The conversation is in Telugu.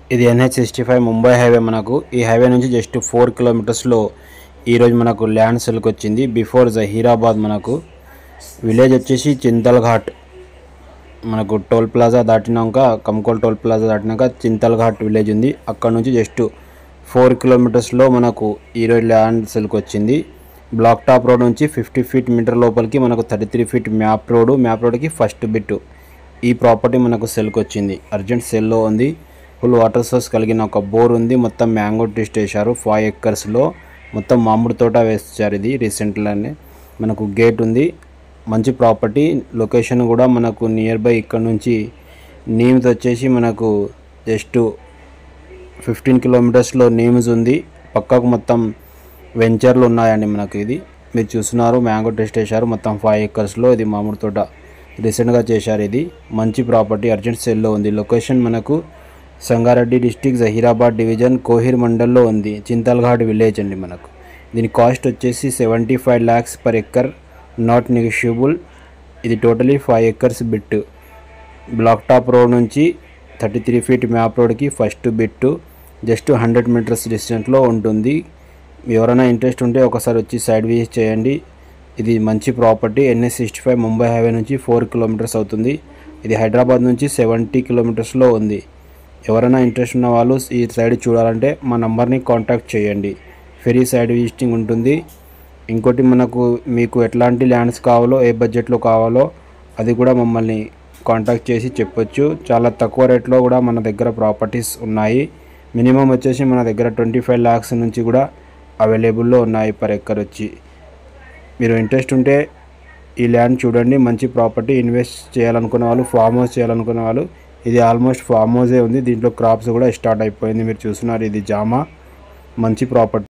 ఇది NH sixty five Mumbai highway మనకు ఈ హైవే నుంచి జస్ట్ ఫోర్ కిలోమీటర్స్లో ఈరోజు మనకు ల్యాండ్ సెల్కి వచ్చింది బిఫోర్ జహీరాబాద్ మనకు విలేజ్ వచ్చేసి చింతల్ ఘాట్ మనకు టోల్ ప్లాజా దాటినాక కమ్కోల్ టోల్ ప్లాజా దాటినాక చింతల్ ఘాట్ విలేజ్ ఉంది అక్కడ నుంచి జస్ట్ ఫోర్ కిలోమీటర్స్లో మనకు ఈరోజు ల్యాండ్ సెల్కి వచ్చింది బ్లాక్ టాప్ రోడ్ నుంచి ఫిఫ్టీ ఫీట్ మీటర్ లోపలికి మనకు thirty three feet map road map రోడ్కి ఫస్ట్ బిట్ ఈ ప్రాపర్టీ మనకు సెల్కి వచ్చింది అర్జెంట్ సెల్లో ఉంది ఫుల్ వాటర్ సోర్స్ కలిగిన ఒక బోర్ ఉంది మొత్తం మ్యాంగో టెస్ట్ వేశారు ఫైవ్ ఎక్కర్స్లో మొత్తం మామిడి తోట వేస్తారు ఇది రీసెంట్గానే మనకు గేట్ ఉంది మంచి ప్రాపర్టీ లొకేషన్ కూడా మనకు నియర్ బై ఇక్కడ నుంచి నీమ్స్ వచ్చేసి మనకు జస్ట్ ఫిఫ్టీన్ కిలోమీటర్స్లో నీమ్స్ ఉంది పక్కకు మొత్తం వెంచర్లు ఉన్నాయండి మనకు ఇది మీరు చూస్తున్నారు మ్యాంగో టెస్ట్ వేశారు మొత్తం ఫైవ్ ఎకర్స్లో ఇది మామిడి తోట రీసెంట్గా చేశారు ఇది మంచి ప్రాపర్టీ అర్జెంట్ సేల్లో ఉంది లొకేషన్ మనకు సంగారెడ్డి డిస్టిక్ జహీరాబాద్ డివిజన్ కోహిర్ మండల్లో ఉంది చింతల్ఘాట్ విలేజ్ అండి మనకు దీని కాస్ట్ వచ్చేసి seventy five lakhs per acre not negotiable ఇది totally five acres bit black top road నుంచి థర్టీ త్రీ ఫీట్ మ్యాప్ రోడ్కి first bit just hundred metres డిస్టెన్స్లో ఉంటుంది ఎవరైనా ఇంట్రెస్ట్ ఉంటే ఒకసారి వచ్చి సైడ్ విజిట్ చేయండి ఇది మంచి property NS sixty five Mumbai highway నుంచి ఫోర్ కిలోమీటర్స్ అవుతుంది ఇది హైదరాబాద్ నుంచి సెవెంటీ కిలోమీటర్స్లో ఉంది ఎవరైనా ఇంట్రెస్ట్ ఉన్న వాళ్ళు ఈ సైడ్ చూడాలంటే మా నంబర్ని కాంటాక్ట్ చేయండి ఫ్రీ సైడ్ విజిటింగ్ ఉంటుంది ఇంకోటి మనకు మీకు ఎట్లాంటి ల్యాండ్స్ కావాలో ఏ బడ్జెట్లో కావాలో అది కూడా మమ్మల్ని కాంటాక్ట్ చేసి చెప్పొచ్చు చాలా తక్కువ రేట్లో కూడా మన దగ్గర ప్రాపర్టీస్ ఉన్నాయి మినిమం వచ్చేసి మన దగ్గర ట్వంటీ ఫైవ్ ల్యాక్స్ నుంచి కూడా అవైలబుల్లో ఉన్నాయి పర్ ఎక్కర్ వచ్చి మీరు ఇంట్రెస్ట్ ఉంటే ఈ ల్యాండ్ చూడండి మంచి ప్రాపర్టీ ఇన్వెస్ట్ చేయాలనుకునే వాళ్ళు ఫామ్ హౌస్ చేయాలనుకునే వాళ్ళు ఇది ఆల్మోస్ట్ ఫామ్ హౌసే ఉంది దీంట్లో క్రాప్స్ కూడా స్టార్ట్ అయిపోయింది మీరు చూస్తున్నారు ఇది జామా మంచి ప్రాపర్టీ